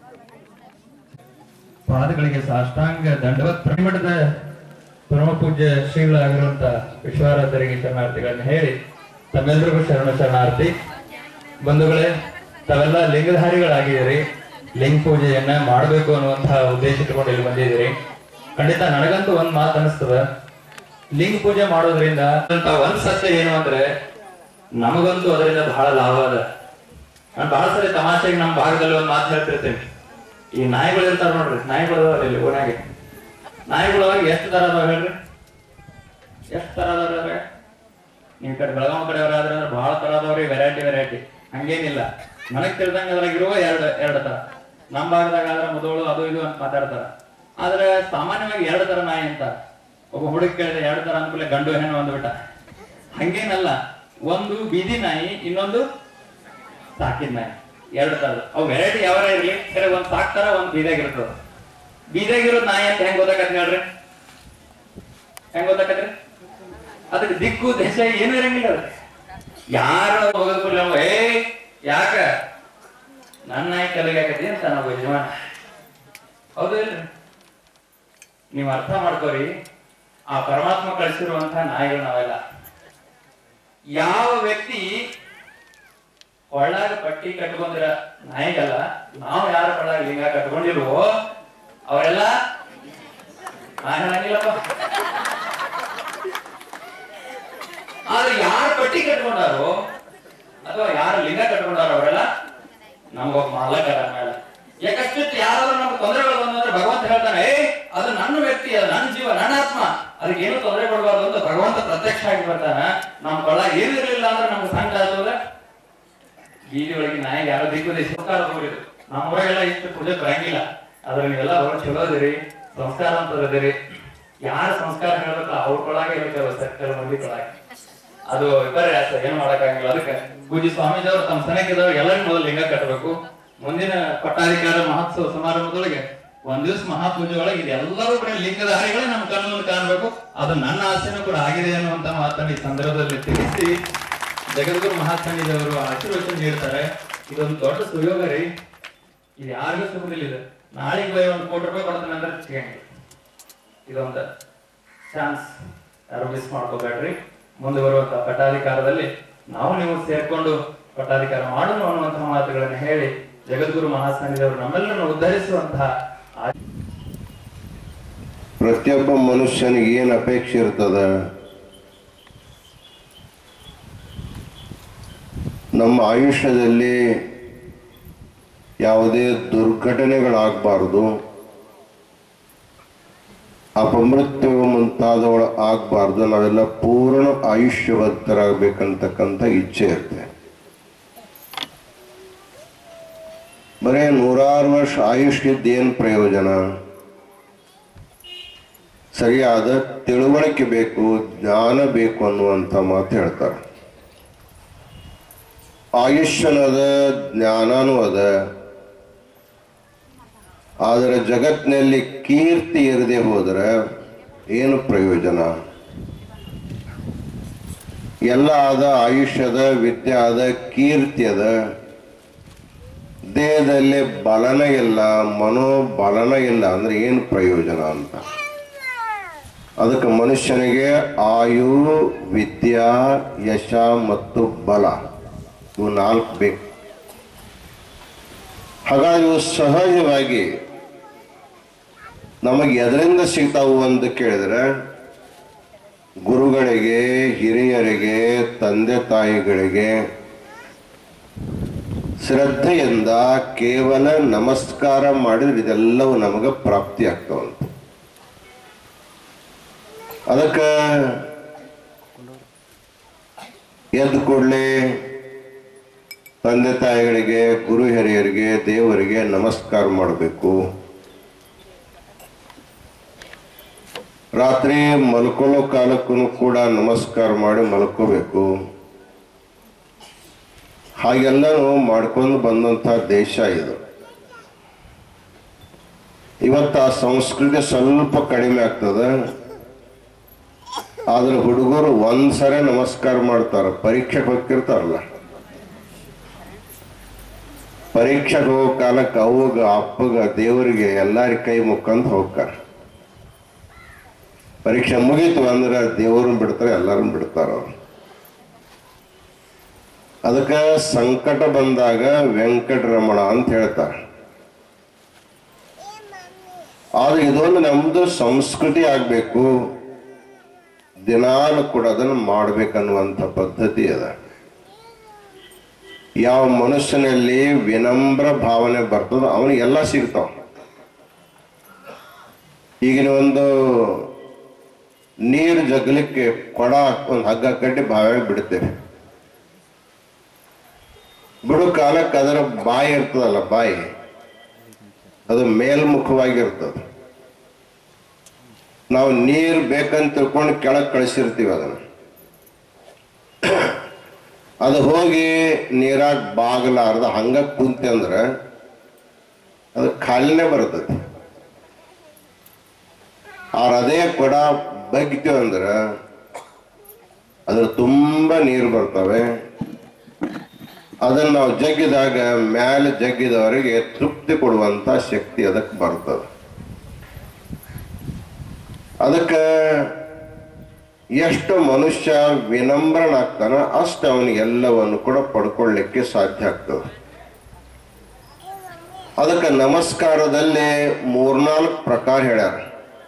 ಪಾದಗಳಿಗೆ ಸಾಷ್ಟಾಂಗ ದಂಡವತ್ ಪ್ರಮಠದ ಪರಮ ಪೂಜ್ಯ ಶ್ರೀಗಳಾಗಿರುವಂತ ವಿಶ್ವಾರಾಧರಿಗೆ ಶರಣಾರ್ಥಿಗಳನ್ನ ಹೇಳಿ ತಮ್ಮೆಲ್ಲರಿಗೂ ಶರಣ ಶರಣಾರ್ಥಿ ಬಂಧುಗಳೇ ತಾವೆಲ್ಲ ಲಿಂಗಧಾರಿಗಳಾಗಿದ್ದೀರಿ ಲಿಂಗ ಪೂಜೆಯನ್ನ ಮಾಡಬೇಕು ಅನ್ನುವಂತಹ ಉದ್ದೇಶ ಇಟ್ಕೊಂಡು ಇಲ್ಲಿ ಬಂದಿದ್ದೀರಿ ಖಂಡಿತ ನನಗಂತೂ ಒಂದ್ ಮಾತು ಅನಿಸ್ತದ ಲಿಂಗ ಪೂಜೆ ಮಾಡೋದ್ರಿಂದ ಅಂತ ಒಂದ್ ಸತ್ಯ ಏನು ಅಂದ್ರೆ ನಮಗಂತೂ ಅದರಿಂದ ಬಹಳ ಲಾಭ ಅದ ನಾನು ಬಹಳ ಸರಿ ತಮಾಷೆಗೆ ನಮ್ಮ ಭಾಗದಲ್ಲಿ ಒಂದ್ ಮಾತು ಹೇಳ್ತಿರ್ತೀನಿ ಈ ನಾಯಿಗಳು ಇರ್ತಾರ ನೋಡ್ರಿ ನಾಯಿಗಳು ಅದಾವಲ್ಲ ಇಲ್ಲಿ ಓಣ್ಯಾಗೆ ನಾಯಿಗಳೊಳಗೆ ಎಷ್ಟು ತರ ಅದಾವ ಹೇಳ್ರಿ ಎಷ್ಟು ತರ ಅದಾವ್ರಿ ನೀವು ಈ ಕಡೆ ಬೆಳಗಾವಿ ಕಡೆಯವರಾದ್ರೆ ಅಂದ್ರೆ ಬಹಳ ತರ ಅದಾವ್ರಿ ವೆರೈಟಿ ವೆರೈಟಿ ಹಂಗೇನಿಲ್ಲ ನನಗ್ ತಿಳಿದಂಗ ಅದ್ರಾಗ ಇರುವ ಎರಡು ಎರಡು ತರ ನಮ್ಮ ಭಾಗದಾಗ ಆದ್ರೆ ಮುದೋಳು ಅದು ಇದು ಅಂತ ಮಾತಾಡ್ತಾರ ಆದ್ರೆ ಸಾಮಾನ್ಯವಾಗಿ ಎರಡು ತರ ನಾಯಿ ಅಂತ ಒಬ್ಬ ಹುಡುಗ ಕೇಳಿದ್ರೆ ಎರಡು ತರ ಅಂದ್ಕೂಲೆ ಗಂಡು ಹೆಣ್ಣು ಅಂದ್ಬಿಟ್ಟ ಹಂಗೇನಲ್ಲ ಒಂದು ಬೀದಿ ನಾಯಿ ಇನ್ನೊಂದು ಸಾಕಿದ ನಾಯಿ ಎರಡು ತರದ ಅವು ವೆರೈಟಿ ಯಾವ ಇರ್ಲಿ ಸರಿ ಒಂದ್ ಸಾಕ್ತಾರ ಒಂದ್ ಬೀದಾಗಿರ್ತದ ಬೀದಾಗಿರೋ ನಾಯಿ ಅಂತ ಹೆಂಗ್ ಗೊತ್ತಾಕತ್ ಹೇಳ್ರಿ ಹೆಂಗ್ ಗೊತ್ತಾಕತ್ರಿ ಅದಕ್ಕೆ ದಿಕ್ಕು ದೆಸೆ ಏನು ಇರಂಗಿಲ್ಲ ಅದು ಯಾರು ಹೋಗೋದ್ ಕೂಡ್ಲೆ ಅವ, ಏ ಯಾಕ ನನ್ನ ನಾಯಿ ಕೆಳಗೆ ಆಗತಿ ಅಂತ ನಾವು ಯಜಮಾನ ಹೌದು ಇಲ್ರಿ ನೀವು ಅರ್ಥ ಮಾಡ್ಕೋರಿ ಆ ಪರಮಾತ್ಮ ಕಳಿಸಿರುವಂತಹ ನಾಯಿಗಳು ನಾವೆಲ್ಲ ಯಾವ ವ್ಯಕ್ತಿ ಕೊಳ್ಳಾಗ ಪಟ್ಟಿ ಕಟ್ಕೊಂಡಿರ ನಾಯಿಗಲ್ಲ ನಾವು ಯಾರ ಕೊಳ್ಳಾಗ ಲಿಂಗ ಕಟ್ಕೊಂಡಿಲ್ವೋ ಅವರೆಲ್ಲ ನಾಯಿ ಹೇಳಂಗಿಲ್ಲಪ್ಪ ಆದ್ರೆ ಯಾರು ಪಟ್ಟಿ ಕಟ್ಕೊಂಡಾರೋ ಅಥವಾ ಯಾರು ಲಿಂಗ ಕಟ್ಕೊಂಡಾರೋ ಅವರೆಲ್ಲ ನಮ್ಗೊಬ್ಬ ಮಾಲಕರ ಮೇಲೆ ಯಾಕಷ್ಟು ಯಾರಾದ್ರೂ ನಮ್ಗೆ ತೊಂದರೆಗಳು ಬಂದ್ರೆ ಭಗವಂತ ಹೇಳ್ತಾನೆ ಏ ಅದು ನನ್ನ ವ್ಯಕ್ತಿ ಅದು ನನ್ನ ಜೀವ ನನ್ನ ಆತ್ಮ ಅದಕ್ಕೆ ಏನು ತೊಂದರೆ ಕೊಡಬಾರ್ದು ಅಂತ ಭಗವಂತ ಪ್ರತ್ಯಕ್ಷ ಆಗಿ ಬರ್ತಾನ ನಮ್ ಕೊಳ ಏನಿರ್ಲಿಲ್ಲ ಅಂದ್ರೆ ನಮ್ಗೆ ಸಂಕಟ ಆಗ್ತದೆ ಬೀದಿ ಒಳಗೆ ನಾಯಿಗೆ ಯಾರೋ ದಿಕ್ಕುದೇ ಸಂಸ್ಕಾರ ಹೋಗಿದ್ದು ನಮ್ಮ ಊರಾಗೆಲ್ಲ ಇಷ್ಟು ಪೂಜೆ ಬರಂಗಿಲ್ಲ ಆದ್ರೆ ನೀವೆಲ್ಲ ಹೊರ ಚಲೋ ಅದಿರಿ ಸಂಸ್ಕಾರ ಅಂತ ಅದಿರಿ ಯಾರ ಸಂಸ್ಕಾರ ಹೇಳ್ಬೇಕು ಅವ್ರ ಕೊಳಾಗೆ ಇರ್ತಾವ ಸರ್ಕಾರ ಮಂದಿ ಕೊಳಾಗೆ ಅದು ವಿಪರ್ಯಾಸ ಏನ್ ಮಾಡಕ್ಕಾಗಿಲ್ಲ ಅದಕ್ಕೆ ಪೂಜಿ ಸ್ವಾಮೀಜಿಯವರು ತಮ್ಮ ಸನಕಿದವ್ರು ಎಲ್ಲರಿಗೂ ಮೊದಲು ಲಿಂಗ ಕಟ್ಟಬೇಕು ಮುಂದಿನ ಪಟ್ಟಾಧಿಕಾರ ಮಹೋತ್ಸವ ಸಮಾರಂಭದೊಳಗೆ ಒಂದ್ ದಿವಸ ಮಹಾಪೂಜೆ ಒಳಗೆ ಇದೆಲ್ಲರೂ ಬರೀ ಲಿಂಗಧಾರಿಗಳೇ ನಮ್ಮ ಕಣ್ಣು ಮುಂದೆ ಕಾಣಬೇಕು ಅದು ನನ್ನ ಆಸೆನೂ ಕೂಡ ಆಗಿದೆ ಅನ್ನುವಂತ ಮಾತನ್ನು ಈ ಸಂದರ್ಭದಲ್ಲಿ ತಿಳಿಸಿ ಜಗದ್ಗುರು ಮಹಾತ್ಮನಿದವರು ಆಶೀರ್ವಚನ ನೀಡ್ತಾರೆ ಇದೊಂದು ದೊಡ್ಡ ಸುಯೋಗ ರೀ ಇದು ಯಾರಿಗೂ ಸಿಗುದಿಲ್ಲ ಇದು ನಾಳೆಗೆ ಬೈ ಒಂದು ಕೋಟಿ ರೂಪಾಯಿ ಕೊಡ್ತಾನೆ ಅಂದ್ರೆ ಸಿಗಂಗಿಲ್ಲ ಇದೊಂದು ಚಾನ್ಸ್ ಯಾರು ಮಿಸ್ ಮಾಡ್ಕೋಬೇಡ್ರಿ ಮುಂದೆ ಬರುವಂತ ಪಟ್ಟಾಧಿಕಾರದಲ್ಲಿ ನಾವು ನೀವು ಸೇರ್ಕೊಂಡು ಪಟ್ಟಾಧಿಕಾರ ಮಾಡೋಣ ಅನ್ನುವಂತಹ ಮಾತುಗಳನ್ನು ಹೇಳಿ ಜಗದ್ಗುರು ಮಹಾಸ್ವಾಮಿದವರು ನಮ್ಮೆಲ್ಲರನ್ನು ಉದ್ಧರಿಸುವಂತಹ ಆ- ಪ್ರತಿಯೊಬ್ಬ ಮನುಷ್ಯನಿಗೆ ಏನು ಅಪೇಕ್ಷೆ ಇರ್ತದ ನಮ್ಮ ಆಯುಷ್ಯದಲ್ಲಿ ಯಾವುದೇ ದುರ್ಘಟನೆಗಳಾಗಬಾರ್ದು ಅಪಮೃತ್ಯು ಮುಂತಾದವಳು ಆಗಬಾರ್ದು ನಾವೆಲ್ಲ ಪೂರ್ಣ ಆಯುಷ್ಯವಂತರಾಗಬೇಕಂತಕ್ಕಂಥ ಇಚ್ಛೆ ಇರುತ್ತೆ ಬರೇ ನೂರಾರು ವರ್ಷ ಆಯುಷ್ಯದ ಏನು ಪ್ರಯೋಜನ ಸರಿಯಾದ ತಿಳುವಳಿಕೆ ಬೇಕು ಜ್ಞಾನ ಬೇಕು ಅನ್ನುವಂಥ ಮಾತು ಹೇಳ್ತಾರೆ ಆಯುಷ್ಯನೂ ಅದ ಜ್ಞಾನನೂ ಅದ ಆದರೆ ಜಗತ್ತಿನಲ್ಲಿ ಕೀರ್ತಿ ಇರದೆ ಹೋದರೆ ಏನು ಪ್ರಯೋಜನ ಎಲ್ಲ ಆದ ಆಯುಷ್ಯದ ವಿದ್ಯೆ ಆದ ಕೀರ್ತಿ ಅದ ದೇಹದಲ್ಲಿ ಬಲನ ಇಲ್ಲ ಮನೋಬಲನ ಇಲ್ಲ ಅಂದ್ರೆ ಏನು ಪ್ರಯೋಜನ ಅಂತ ಅದಕ್ಕೆ ಮನುಷ್ಯನಿಗೆ ಆಯು ವಿದ್ಯಾ ಯಶ ಮತ್ತು ಬಲ ಇವು ನಾಲ್ಕು ಬೇಕು ಹಾಗಾಗಿ ಇವು ಸಹಜವಾಗಿ ನಮಗೆ ಎದರಿಂದ ಸಿಗ್ತಾವು ಅಂತ ಕೇಳಿದ್ರೆ ಗುರುಗಳಿಗೆ ಹಿರಿಯರಿಗೆ ತಂದೆ ತಾಯಿಗಳಿಗೆ ಶ್ರದ್ಧೆಯಿಂದ ಕೇವಲ ನಮಸ್ಕಾರ ಮಾಡಿದ್ರೆ ಇದೆಲ್ಲವೂ ನಮಗೆ ಪ್ರಾಪ್ತಿ ಆಗ್ತಾವಂತ ಅದಕ್ಕೆ ಎದ್ದ ಕೂಡಲೇ ತಂದೆ ತಾಯಿಗಳಿಗೆ ಗುರು ಹಿರಿಯರಿಗೆ ದೇವರಿಗೆ ನಮಸ್ಕಾರ ಮಾಡಬೇಕು ರಾತ್ರಿ ಮಲ್ಕೊಳ್ಳೋ ಕಾಲಕ್ಕೂ ಕೂಡ ನಮಸ್ಕಾರ ಮಾಡಿ ಮಲ್ಕೋಬೇಕು ಹಾಗೆಲ್ಲನೂ ಮಾಡ್ಕೊಂಡು ಬಂದಂಥ ದೇಶ ಇದು ಇವತ್ತು ಆ ಸಂಸ್ಕೃತಿ ಸ್ವಲ್ಪ ಕಡಿಮೆ ಆಗ್ತದೆ ಆದ್ರೆ ಹುಡುಗರು ಒಂದ್ಸರಿ ನಮಸ್ಕಾರ ಮಾಡ್ತಾರ ಪರೀಕ್ಷೆಗೆ ಹೋಗ್ತಿರ್ತಾರಲ್ಲ ಪರೀಕ್ಷೆಗೆ ಹೋಗೋ ಕಾಲಕ್ಕೆ ಅವಾಗ ಅಪ್ಪಗ ದೇವರಿಗೆ ಎಲ್ಲಾರ ಕೈ ಮುಕ್ಕಂತ ಹೋಗ್ತಾರ ಪರೀಕ್ಷೆ ಮುಗೀತು ಅಂದ್ರೆ ದೇವ್ರನ್ನ ಬಿಡ್ತಾರೆ ಎಲ್ಲರನ್ನ ಬಿಡ್ತಾರ ಅವ್ರು ಅದಕ್ಕೆ ಸಂಕಟ ಬಂದಾಗ ವೆಂಕಟರಮಣ ಅಂತ ಹೇಳ್ತಾರೆ ಆದ್ರೆ ಇದೊಂದು ನಮ್ದು ಸಂಸ್ಕೃತಿ ಆಗ್ಬೇಕು ದಿನಾಲು ಕೂಡ ಅದನ್ನು ಮಾಡ್ಬೇಕನ್ನುವಂಥ ಪದ್ಧತಿ ಅದ ಯಾವ ಮನುಷ್ಯನಲ್ಲಿ ವಿನಮ್ರ ಭಾವನೆ ಬರ್ತದೋ ಅವನಿಗೆಲ್ಲ ಸಿಗ್ತಾವ ಈಗಿನ ಒಂದು ನೀರು ಜಗ್ಲಿಕ್ಕೆ ಕೊಡ ಒಂದು ಹಗ್ಗ ಕಟ್ಟಿ ಬಾವಿಯಾಗ ಬಿಡ್ತೇವೆ ಬಿಡು ಕಾಲಕ್ಕೆ ಅದರ ಬಾಯಿ ಇರ್ತದಲ್ಲ ಬಾಯಿ ಅದು ಮೇಲ್ಮುಖವಾಗಿರ್ತದೆ ನಾವು ನೀರು ಬೇಕಂತ ತಿಳ್ಕೊಂಡು ಕೆಳಗೆ ಕಳಿಸಿರ್ತೀವಿ ಅದನ್ನು ಅದು ಹೋಗಿ ನೀರಾಗ ಬಾಗಲಾರ್ದ ಹಂಗ ಕುಂತೆ ಅಂದ್ರೆ ಅದು ಖಾಲಿನೇ ಬರ್ತದೆ ಆರ್ ಅದೇ ಕೊಡ ಬಗ್ತೀವಿ ಅಂದ್ರೆ ಅದ್ರ ತುಂಬ ನೀರು ಬರ್ತವೆ ಅದನ್ನು ನಾವು ಜಗ್ಗಿದಾಗ ಮ್ಯಾಲೆ ಜಗ್ಗಿದವರಿಗೆ ತೃಪ್ತಿ ಕೊಡುವಂತ ಶಕ್ತಿ ಅದಕ್ಕೆ ಬರ್ತದೆ ಅದಕ್ಕೆ ಎಷ್ಟು ಮನುಷ್ಯ ವಿನಮ್ರನಾಗ್ತಾನ ಅಷ್ಟು ಅವನಿಗೆ ಎಲ್ಲವನ್ನು ಕೂಡ ಪಡ್ಕೊಳ್ಳಿಕ್ಕೆ ಸಾಧ್ಯ ಆಗ್ತದೆ ಅದಕ್ಕೆ ನಮಸ್ಕಾರದಲ್ಲಿ ಮೂರ್ನಾಲ್ಕು ಪ್ರಕಾರ ಹೇಳ್ಯಾರ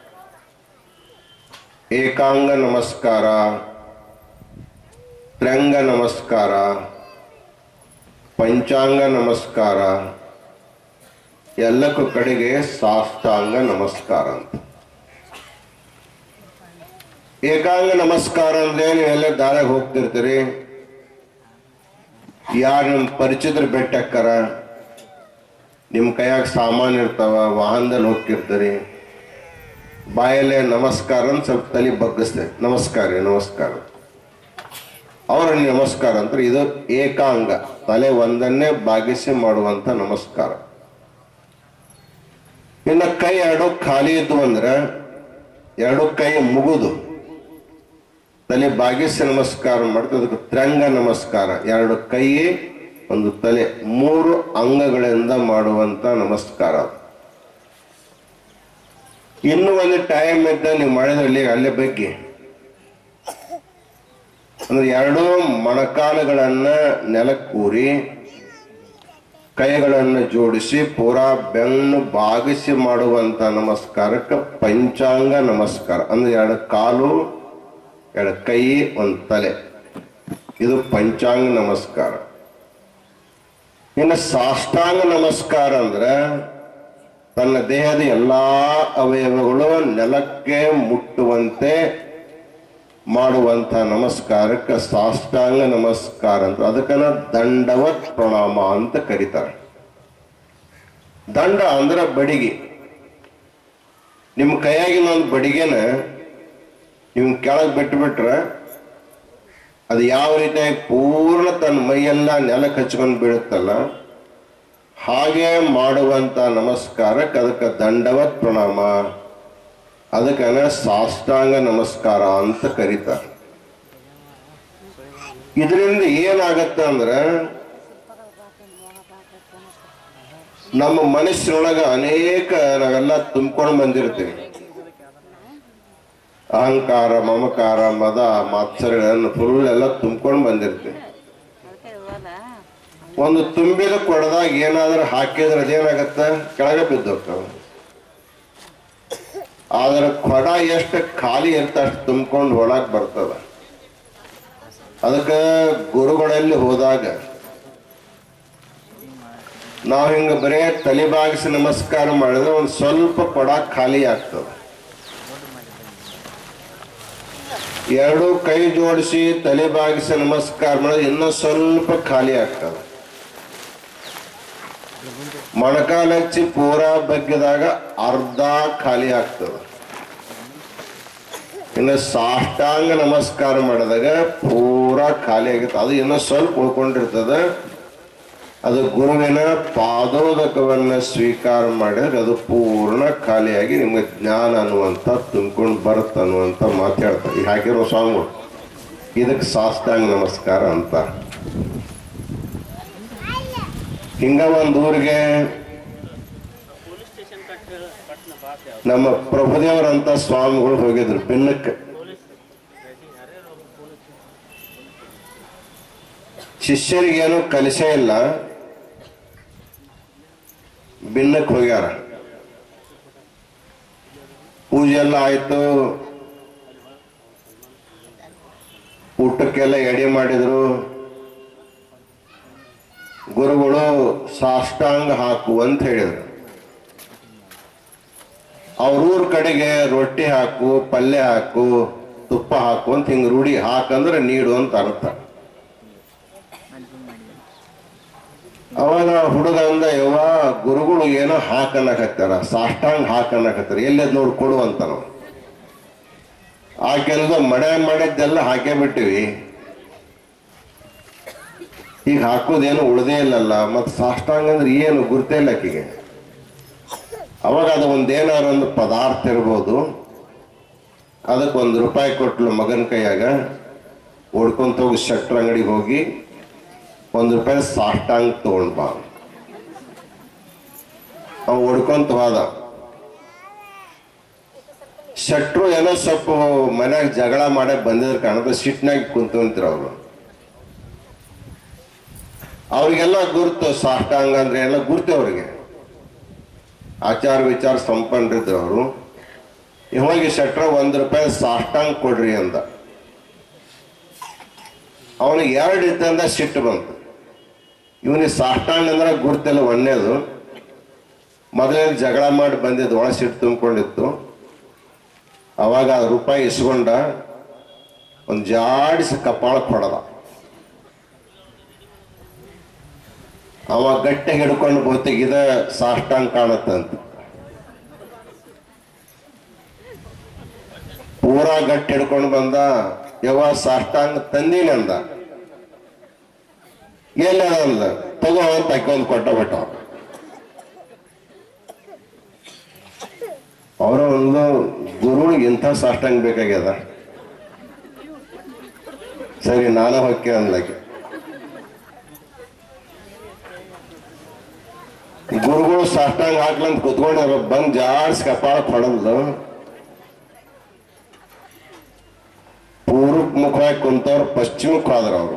ಏಕಾಂಗ ನಮಸ್ಕಾರ ತ್ರಂಗ ನಮಸ್ಕಾರ ಪಂಚಾಂಗ ನಮಸ್ಕಾರ ಎಲ್ಲಕ್ಕೂ ಕಡೆಗೆ ಸಾಷ್ಟಾಂಗ ನಮಸ್ಕಾರ ಅಂತ ಏಕಾಂಗ ನಮಸ್ಕಾರ ಅಂದ್ರೆ ನೀವೆಲ್ಲ ದಾರಾಗ ಹೋಗ್ತಿರ್ತೀರಿ ಯಾರು ನಿಮ್ಮ ಪರಿಚಿತರ ಬೆಟ್ಟಕ್ಕಾರ ನಿಮ್ಮ ಕೈಯಾಗ ಸಾಮಾನು ಇರ್ತಾವ ವಾಹನದಲ್ಲಿ ಹೋಗ್ತಿರ್ತೀರಿ ಬಾಯಲ್ಲೇ ನಮಸ್ಕಾರ ಅಂತ ಸ್ವಲ್ಪ ತಲೆ ಬಗ್ಗಿಸ್ತೇವೆ ನಮಸ್ಕಾರ ರೀ ನಮಸ್ಕಾರ ಅವರ ನಮಸ್ಕಾರ ಅಂದ್ರೆ ಇದು ಏಕಾಂಗ ತಲೆ ಒಂದನ್ನೇ ಬಾಗಿಸಿ ಮಾಡುವಂತ ನಮಸ್ಕಾರ ಇನ್ನು ಕೈ ಎರಡು ಖಾಲಿ ಇದ್ವು ಅಂದ್ರೆ ಎರಡು ಕೈ ಮುಗುದು ತಲೆ ಬಾಗಿಸಿ ನಮಸ್ಕಾರ ಮಾಡ್ತೀವಿ ಅದಕ್ಕೆ ತ್ರಂಗ ನಮಸ್ಕಾರ ಎರಡು ಕೈ ಒಂದು ತಲೆ ಮೂರು ಅಂಗಗಳಿಂದ ಮಾಡುವಂತ ನಮಸ್ಕಾರ ಅದು. ಇನ್ನು ಒಂದು ಟೈಮ್ ಇದ್ದ ನೀವು ಮಾಡಿದ್ರಲ್ಲಿ ಅಲ್ಲೇ ಬಗ್ಗೆ ಅಂದ್ರೆ ಎರಡೂ ಮೊಣಕಾಲುಗಳನ್ನ ನೆಲಕ್ಕೂರಿ ಕೈಗಳನ್ನು ಜೋಡಿಸಿ ಪೂರಾ ಬೆನ್ನು ಬಾಗಿಸಿ ಮಾಡುವಂತ ನಮಸ್ಕಾರಕ್ಕೆ ಪಂಚಾಂಗ ನಮಸ್ಕಾರ ಅಂದ್ರೆ ಎರಡು ಕಾಲು ಎರಡು ಕೈ ಒಂದು ತಲೆ ಇದು ಪಂಚಾಂಗ ನಮಸ್ಕಾರ ಇನ್ನು ಸಾಷ್ಟಾಂಗ ನಮಸ್ಕಾರ ಅಂದ್ರೆ ತನ್ನ ದೇಹದ ಎಲ್ಲಾ ಅವಯವಗಳು ನೆಲಕ್ಕೆ ಮುಟ್ಟುವಂತೆ ಮಾಡುವಂತ ನಮಸ್ಕಾರಕ್ಕೆ ಸಾಷ್ಟಾಂಗ ನಮಸ್ಕಾರ ಅಂತ ಅದಕ್ಕನ್ನ ದಂಡವತ್ ಪ್ರಣಾಮ ಅಂತ ಕರೀತಾರೆ ದಂಡ ಅಂದ್ರೆ ಬಡಿಗೆ ನಿಮ್ಮ ಕೈಯಾಗಿನ ಒಂದು ಬಡಿಗೆನ ನೀವು ಕೆಳಗೆ ಬಿಟ್ಟು ಬಿಟ್ರೆ ಅದು ಯಾವ ರೀತಿಯಾಗಿ ಪೂರ್ಣ ತನ್ನ ಮೈಯೆಲ್ಲ ನೆಲಕ್ಕೆ ಹಚ್ಕೊಂಡು ಬೀಳುತ್ತಲ್ಲ ಹಾಗೆ ಮಾಡುವಂತ ನಮಸ್ಕಾರಕ್ಕೆ ಅದಕ್ಕೆ ದಂಡವತ್ ಪ್ರಣಾಮ ಅದಕ್ಕೆ ಸಾಷ್ಟಾಂಗ ನಮಸ್ಕಾರ ಅಂತ ಕರೀತಾರೆ ಇದರಿಂದ ಏನಾಗತ್ತೆ ಅಂದ್ರೆ ನಮ್ಮ ಮನಸ್ಸಿನೊಳಗ ಅನೇಕ ನಾವೆಲ್ಲ ತುಂಬ್ಕೊಂಡು ಬಂದಿರ್ತೀವಿ ಅಹಂಕಾರ ಮಮಕಾರ ಮದ ಮಾತ್ಸರ್ಯಗಳನ್ನು ಫುಲ್ ಎಲ್ಲ ತುಂಬ್ಕೊಂಡು ಬಂದಿರ್ತೀವಿ ಒಂದು ತುಂಬಿದ ಕೊಡದಾಗ ಏನಾದ್ರೂ ಹಾಕಿದ್ರೆ ಅದೇನಾಗತ್ತ ಕೆಳಗೆ ಬಿದ್ದೋಗ್ತಾವ ಆದ್ರೆ ಕೊಡ ಎಷ್ಟು ಖಾಲಿ ಇರ್ತ ಅಷ್ಟು ತುಂಬ್ಕೊಂಡು ಒಳಗ್ ಬರ್ತದ ಅದಕ್ಕೆ ಗುರುಗಳಲ್ಲಿ ಹೋದಾಗ ನಾವು ಹಿಂಗ ಬರೇ ತಲೆ ಬಾಗಿಸಿ ನಮಸ್ಕಾರ ಮಾಡಿದ್ರೆ ಒಂದು ಸ್ವಲ್ಪ ಕೊಡ ಖಾಲಿ ಆಗ್ತದ ಎರಡು ಕೈ ಜೋಡಿಸಿ ತಲೆ ಬಾಗಿಸಿ ನಮಸ್ಕಾರ ಮಾಡಿದ್ರೆ ಇನ್ನೂ ಸ್ವಲ್ಪ ಖಾಲಿ ಆಗ್ತದೆ ಮೊಣಕಾಲ ಹಚ್ಚಿ ಪೂರಾ ಬಗ್ಗಿದಾಗ ಅರ್ಧ ಖಾಲಿ ಆಗ್ತದೆ ಇನ್ನು ಸಾಷ್ಟಾಂಗ ನಮಸ್ಕಾರ ಮಾಡಿದಾಗ ಪೂರಾ ಖಾಲಿ ಆಗಿರ್ತದೆ ಅದು ಇನ್ನೂ ಸ್ವಲ್ಪ ಉಳ್ಕೊಂಡಿರ್ತದೆ ಅದು ಗುರುವಿನ ಪಾದೋದಕವನ್ನು ಸ್ವೀಕಾರ ಮಾಡಿದ್ರೆ ಅದು ಪೂರ್ಣ ಖಾಲಿಯಾಗಿ ನಿಮಗೆ ಜ್ಞಾನ ಅನ್ನುವಂಥ ತುಂಬ್ಕೊಂಡು ಬರುತ್ತೆ ಅನ್ನುವಂಥ ಮಾತು ಹೇಳ್ತಾರೆ ಈಗ ಹಾಕಿರೋ ಸ್ವಾಮಿಗಳು ಇದಕ್ಕೆ ಸಾಷ್ಟಾಂಗ ನಮಸ್ಕಾರ ಅಂತ ಹಿಂಗ ಒಂದು ಊರಿಗೆ ನಮ್ಮ ಪ್ರಭುದೇವರಂತ ಸ್ವಾಮಿಗಳು ಹೋಗಿದ್ರು ಬೆನ್ನಕ್ಕೆ ಶಿಷ್ಯರಿಗೇನು ಕಲಿಸೇ ಇಲ್ಲ ಬಿನ್ನಕ್ಕೆ ಹೋಗ್ಯಾರ ಪೂಜೆ ಎಲ್ಲ ಆಯ್ತು ಊಟಕ್ಕೆಲ್ಲ ಎಡೆ ಮಾಡಿದ್ರು ಗುರುಗಳು ಸಾಷ್ಟಾಂಗ ಹಾಕು ಅಂತ ಹೇಳಿದ್ರು ಅವ್ರೂರ್ ಕಡೆಗೆ ರೊಟ್ಟಿ ಹಾಕು ಪಲ್ಯ ಹಾಕು ತುಪ್ಪ ಹಾಕು ಅಂತ ಹಿಂಗ್ ರೂಢಿ ಹಾಕಂದ್ರೆ ನೀಡು ಅಂತ ಅರ್ಥ ಅವಾಗ ಹುಡುಗ ಅಂದ ಯವ್ವ ಗುರುಗಳು ಏನೋ ಹಾಕನ್ನಕತ್ತಾರ ಸಾಷ್ಟಾಂಗ ಹಾಕನ್ನಕತ್ತಾರ ಎಲ್ಲದ್ ನೋಡಿ ಕೊಡು ಅಂತ ನಾವು ಆಕೆಲ್ದ ಮಡೆ ಮಾಡಿದ್ದೆಲ್ಲ ಹಾಕೇ ಬಿಟ್ಟಿವಿ ಈಗ ಹಾಕೋದೇನು ಉಳ್ದೇ ಇಲ್ಲಲ್ಲ ಮತ್ ಸಾಷ್ಟಾಂಗ ಅಂದ್ರೆ ಏನು ಗುರ್ತೇ ಇಲ್ಲ ಆಕಿಗೆ ಅವಾಗ ಅದು ಒಂದೇನಾರ ಒಂದು ಪದಾರ್ಥ ಇರ್ಬೋದು ಅದಕ್ಕೆ ಒಂದು ರೂಪಾಯಿ ಕೊಟ್ಲು ಮಗನ ಕೈಯಾಗ ಓಡ್ಕೊಂತ ಹೋಗಿ ಶಟ್ರ್ ಅಂಗಡಿಗೆ ಹೋಗಿ ಒಂದು ರೂಪಾಯಿ ಸಾಷ್ಟಾಂಗ್ ತಗೊಂಡ್ ಬಾ ಅವ ಓಡ್ಕೊಂತ ಹೋದ ಶಟ್ರು ಏನೋ ಸ್ವಲ್ಪ ಮನ್ಯಾಗ ಜಗಳ ಮಾಡೇ ಬಂದಿದ್ರ ಕಾಣದ ಸಿಟ್ನಾಗ ಕುಂತಂತ್ರ ಅವರು ಅವ್ರಿಗೆಲ್ಲ ಗುರ್ತು ಸಾಷ್ಟಾಂಗ ಅಂದ್ರೆ ಎಲ್ಲ ಗುರ್ತು ಅವ್ರಿಗೆ ಆಚಾರ ವಿಚಾರ ಸಂಪನ್ನರಿದ್ರು ಅವರು ಹೋಗಿ ಶೆಟ್ರ ಒಂದ್ ರೂಪಾಯಿ ಸಾಷ್ಟಾಂಗ್ ಕೊಡ್ರಿ ಅಂದ ಅವನಿಗೆ ಎರಡು ಇದ್ದಂದ ಸಿಟ್ಟು ಬಂತು ಇವನಿಗೆ ಸಾಷ್ಟಾಂಗ್ ಅಂದ್ರೆ ಗುರ್ತೆಲ್ಲ ಒಣ್ಣೆದು ಮೊದಲನೇ ಜಗಳ ಮಾಡಿ ಬಂದಿದ್ದು ಒಳ ಸಿಟ್ಟು ತುಂಬಿಕೊಂಡಿತ್ತು ಅವಾಗ ಆ ರೂಪಾಯಿ ಇಸ್ಕೊಂಡ ಒಂದು ಜಾಡಿಸಿ ಕಪಾಳಕ್ಕೆ ಹೊಡೆದ ಅವ ಗಟ್ಟಿಗೆ ಹಿಡ್ಕೊಂಡು ಬಹುತೇಕ ಇದ ಸಾಷ್ಟಾಂಗ್ ಕಾಣತ್ತಂತ ಪೂರಾ ಗಟ್ಟಿ ಹಿಡ್ಕೊಂಡು ಬಂದ ಯವ ಸಾಷ್ಟಾಂಗ ತಂದೀನಿ ಅಂದ ಎಲ್ಲ ಅಂದ ತಗೋ ಅಂತ ಒಂದು ಕೊಟ್ಟ ಬಿಟ್ಟ ಅವರ ಒಂದು ಗುರುವಿಗೆ ಇಂಥ ಸಾಷ್ಟಾಂಗ ಬೇಕಾಗ್ಯದ ಸರಿ ನಾನು ಹೊಕ್ಕೆ ಅಂದ್ಲಾಕೆ ಗುರುಗಳು ಸಾಷ್ಟಾಂಗ ಹಾಕ್ಲಂತ ಕುತ್ಕೊಂಡ್ರ ಬಂದ್ ಜಾಡ್ಸ್ ಕಪಾಳಕ್ ಹೊಡೆದ್ಲು ಪೂರ್ವಕ್ ಮುಖವಾಗಿ ಕುಂತವ್ರು ಪಶ್ಚಿಮಕ್ಕೆ ಹೋದ್ರ ಅವರು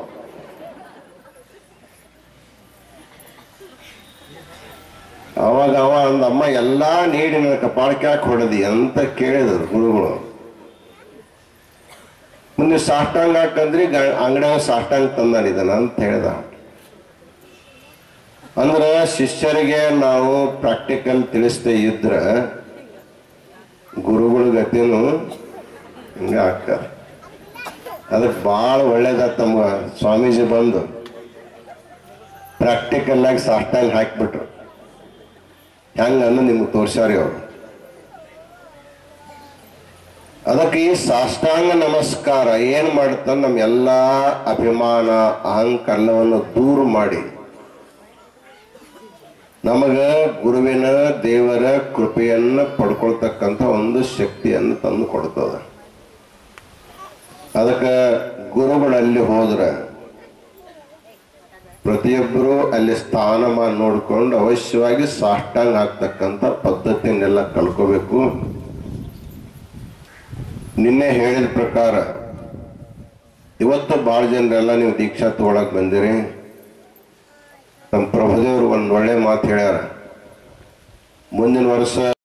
ಅವಾಗ ಅವ ಅಂದಮ್ಮ ಎಲ್ಲಾ ನೀಡಿ ನನ್ನ ಕಪಾಳಕ್ಕೆ ಯಾಕೆ ಹೊಡೆದಿ ಅಂತ ಕೇಳಿದ್ರು ಗುರುಗಳು ಮುಂದೆ ಸಾಷ್ಟಾಂಗ ಹಾಕಂದ್ರಿ ಅಂಗಡಿಯಾಗ ಸಾಷ್ಟಾಂಗ ತಂದಾನಿದ್ದಾನ ಅಂತ ಹೇಳ್ದ ಅಂದ್ರೆ ಶಿಷ್ಯರಿಗೆ ನಾವು ಪ್ರಾಕ್ಟಿಕಲ್ ತಿಳಿಸ್ದೇ ಇದ್ರ ಗುರುಗಳ ಗತಿನು ಹಿಂಗ ಆಗ್ತಾರ ಅದಕ್ಕೆ ಭಾಳ ಒಳ್ಳೇದ ತಮ್ಮ ಸ್ವಾಮೀಜಿ ಬಂದು ಪ್ರಾಕ್ಟಿಕಲ್ ಆಗಿ ಸಾಷ್ಟಾಂಗ ಹಾಕ್ಬಿಟ್ರು ಹೆಂಗ ಅನ್ನೋ ನಿಮ್ಗೆ ತೋರ್ಸ್ಯಾರಿ ಅವರು ಅದಕ್ಕೆ ಈ ಸಾಷ್ಟಾಂಗ ನಮಸ್ಕಾರ ಏನ್ ಮಾಡುತ್ತ ನಮ್ಮ ಎಲ್ಲಾ ಅಭಿಮಾನ ಅಹಂಕರಣವನ್ನು ದೂರ ಮಾಡಿ ನಮಗ ಗುರುವಿನ ದೇವರ ಕೃಪೆಯನ್ನ ಪಡ್ಕೊಳ್ತಕ್ಕಂಥ ಒಂದು ಶಕ್ತಿಯನ್ನು ತಂದು ಕೊಡ್ತದ ಅದಕ್ಕೆ ಗುರುಗಳಲ್ಲಿ ಹೋದ್ರೆ ಪ್ರತಿಯೊಬ್ಬರು ಅಲ್ಲಿ ಸ್ಥಾನಮಾನ ನೋಡ್ಕೊಂಡು ಅವಶ್ಯವಾಗಿ ಸಾಷ್ಟಾಂಗ ಆಗ್ತಕ್ಕಂಥ ಪದ್ಧತಿಯನ್ನೆಲ್ಲ ಕಲ್ಕೋಬೇಕು ನಿನ್ನೆ ಹೇಳಿದ ಪ್ರಕಾರ ಇವತ್ತು ಭಾಳ ಜನರೆಲ್ಲ ನೀವು ದೀಕ್ಷಾ ತಗೊಳಕ್ ಬಂದಿರಿ ನಮ್ಮ ಪ್ರಭುದೇವರು ಒಂದು ಒಳ್ಳೆ ಮಾತು ಹೇಳ್ಯಾರ ಮುಂದಿನ ವರ್ಷ